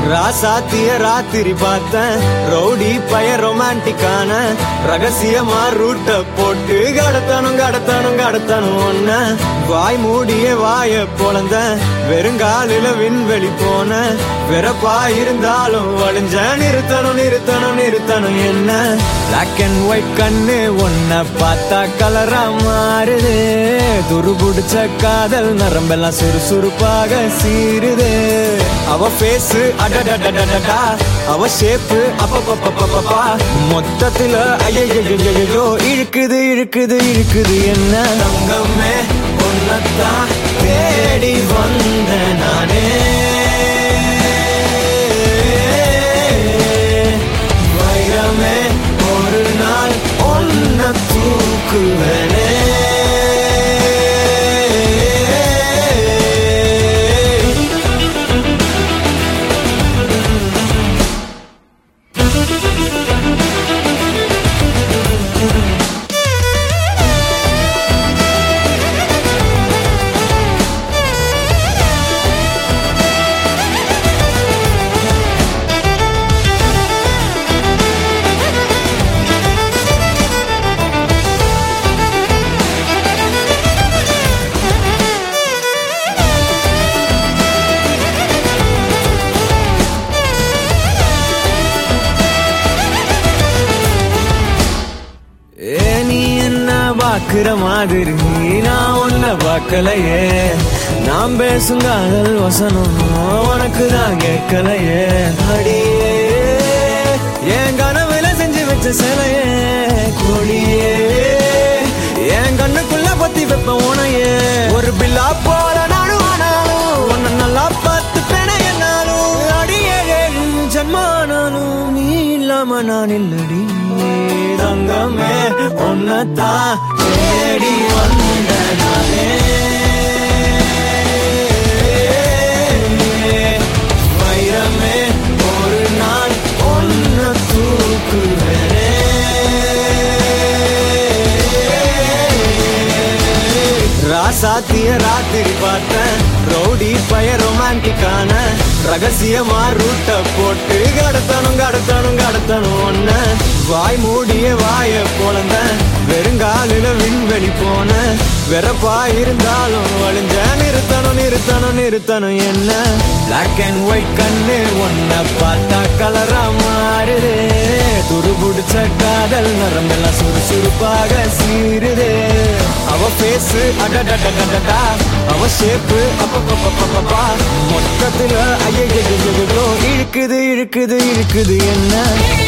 ராசாத்திய ராத்திரி பார்த்தேன் ரவுடி பய ரொமான்டிக்கான ரகசியமா ரூட்ட போட்டு கடத்தணும் கடத்தணும் கடத்தணும் ஒன்ன வாய் மூடிய வாய பொழந்த வெறுங்காலில விண்வெளி போன வெறப்பா இருந்தாலும் வழிஞ்ச நிறுத்தணும் நிறுத்தணும் நிறுத்தணும் என்ன பிளாக் அண்ட் ஒயிட் கண்ணு ஒன்ன பார்த்தா கலரா மாறுது துரு புடிச்ச காதல் நரம்பெல்லாம் சுறுசுறுப்பாக சீருது அவ பேஸ் அடடடடடடா அவ ஷேப்பு அப்பப்பப்பப்பப்பா மொத்தத்துல ஐயோ இழுக்குது இழுக்குது இழுக்குது என்ன தங்கமே ஒன்னத்தான் தேடி வந்த நானே வைரமே ஒரு நாள் ஒன்ன தூக்குவனே ஏ நீ என்ன பாக்குற மாதிரி நான் உன்ன பார்க்கலையே நான் பேசும் காதல் வசனம் உனக்கு தான் கேட்கலையே அடியே என் கனவுல செஞ்சு வச்ச சிலையே கொடியே என் கண்ணுக்குள்ள பத்தி வைப்ப உனையே ஒரு பில்லா போல நானும் ஆனாலும் உன்னை நல்லா பார்த்து பெண என்னாலும் அடியே ஜன்மானாலும் நீ இல்லாம நான் இல்லடி தங்கமே உன்னத்தான் தேடி வந்த நானே வைரமே ஒரு நாள் ஒன்ன தூக்குவேனே ராசாத்திய ராத்திரி பார்த்தேன் ரவுடி பய ரொமான்டிக்கான ரகசியமா ரூட்ட போட்டு கடத்தணும் கடத்தணும் கடத்தணும் ஒன்ன வாய் மூடிய வாய பொழந்த வெறுங்காலில விண்வெளி போன வெறப்பா இருந்தாலும் வழிஞ்ச நிறுத்தணும் நிறுத்தணும் நிறுத்தணும் என்ன பிளாக் அண்ட் ஒயிட் கண்ணு ஒன்ன பார்த்தா கலரா மாறுது துரு புடிச்ச காதல் நரம்பெல்லாம் சுறுசுறுப்பாக சீருது அவ பேஸ் அடடடடடா அவ ஷேப்பு அப்பப்பப்பப்பப்பா மொத்தத்துல ஐயோ இழுக்குது இழுக்குது இழுக்குது என்ன